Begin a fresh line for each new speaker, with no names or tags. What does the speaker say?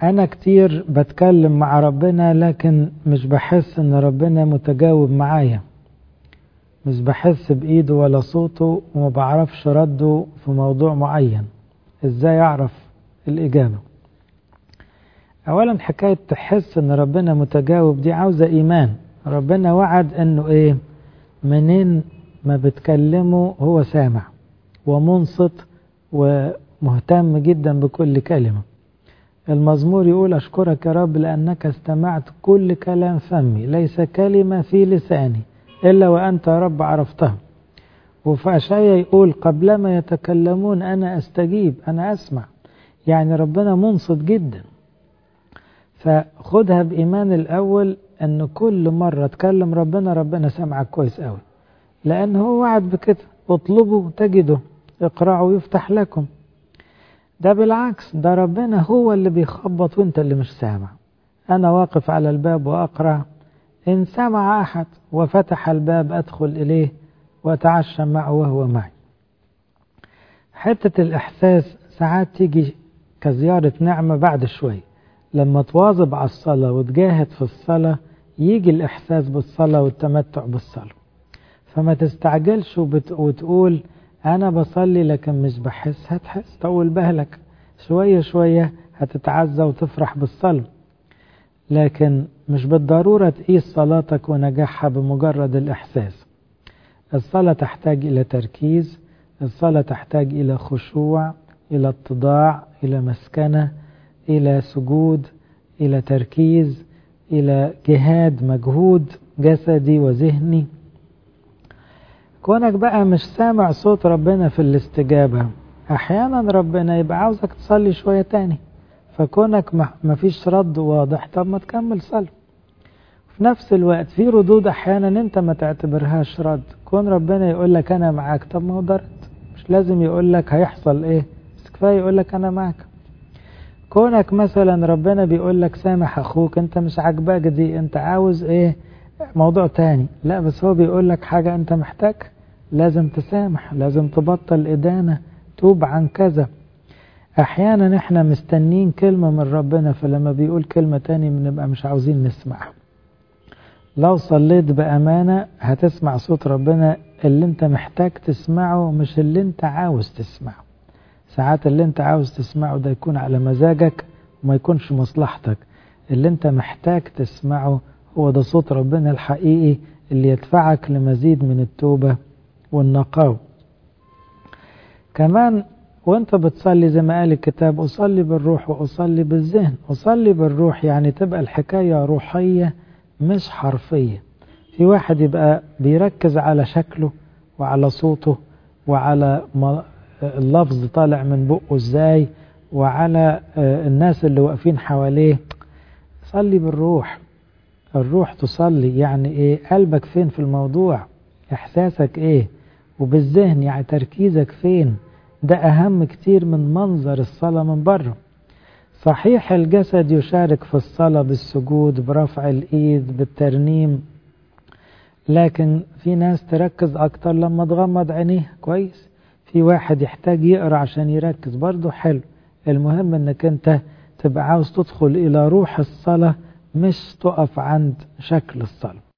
أنا كتير بتكلم مع ربنا لكن مش بحس إن ربنا متجاوب معايا مش بحس بإيده ولا صوته وما بعرفش رده في موضوع معين إزاي أعرف الإجابة أولا حكاية تحس إن ربنا متجاوب دي عاوزة إيمان ربنا وعد إنه إيه منين ما بتكلمه هو سامع ومنصت ومهتم جدا بكل كلمة المزمور يقول أشكرك يا رب لأنك استمعت كل كلام فمي ليس كلمة في لساني إلا وأنت يا رب عرفتها وفي أشعية يقول قبلما يتكلمون أنا أستجيب أنا أسمع يعني ربنا منصت جدا فخدها بإيمان الأول أن كل مرة تكلم ربنا ربنا سمعك كويس قوي لأن هو وعد بكده اطلبوا تجدوا اقرأوا يفتح لكم ده بالعكس ده ربنا هو اللي بيخبط وانت اللي مش سامع أنا واقف على الباب وأقرأ إن سمع أحد وفتح الباب أدخل إليه وأتعشى معه وهو معي حتة الإحساس ساعات تيجي كزيارة نعمة بعد شوي لما تواظب على الصلاة وتجاهد في الصلاة يجي الإحساس بالصلاة والتمتع بالصلاة فما تستعجلش وتقول أنا بصلي لكن مش بحس هتحس طول بالك شوية شوية هتتعزى وتفرح بالصلاة لكن مش بالضرورة تقيس صلاتك ونجاحها بمجرد الإحساس الصلاة تحتاج إلى تركيز الصلاة تحتاج إلى خشوع إلى اتضاع إلى مسكنة إلى سجود إلى تركيز إلى جهاد مجهود جسدي وذهني كونك بقى مش سامع صوت ربنا في الاستجابة أحيانا ربنا يبقى عاوزك تصلي شوية تاني فكونك ما فيش رد واضح طب ما تكمل صلاة في نفس الوقت في ردود أحيانا أنت ما تعتبرهاش رد كون ربنا يقول لك أنا معاك طب ما هو ده رد مش لازم يقول لك هيحصل إيه بس كفاية يقول لك أنا معاك كونك مثلا ربنا بيقول لك سامح أخوك أنت مش عاجباك دي أنت عاوز إيه موضوع تاني لا بس هو بيقول لك حاجة أنت محتاج لازم تسامح لازم تبطل إدانة توب عن كذا أحيانا إحنا مستنين كلمة من ربنا فلما بيقول كلمة تاني بنبقى مش عاوزين نسمعها لو صليت بأمانة هتسمع صوت ربنا اللي انت محتاج تسمعه مش اللي انت عاوز تسمعه ساعات اللي انت عاوز تسمعه ده يكون على مزاجك وما يكونش مصلحتك اللي انت محتاج تسمعه هو ده صوت ربنا الحقيقي اللي يدفعك لمزيد من التوبة والنقاوة كمان وانت بتصلي زي ما قال الكتاب أصلي بالروح وأصلي بالذهن أصلي بالروح يعني تبقى الحكاية روحية مش حرفية في واحد يبقى بيركز على شكله وعلى صوته وعلى اللفظ طالع من بقه ازاي وعلى الناس اللي واقفين حواليه صلي بالروح الروح تصلي يعني ايه قلبك فين في الموضوع احساسك ايه وبالذهن يعني تركيزك فين ده اهم كتير من منظر الصلاة من بره صحيح الجسد يشارك في الصلاة بالسجود برفع الايد بالترنيم لكن في ناس تركز اكتر لما تغمض عينيه كويس في واحد يحتاج يقرا عشان يركز برضه حلو المهم انك انت تبقى عاوز تدخل الى روح الصلاة مش تقف عند شكل الصلاة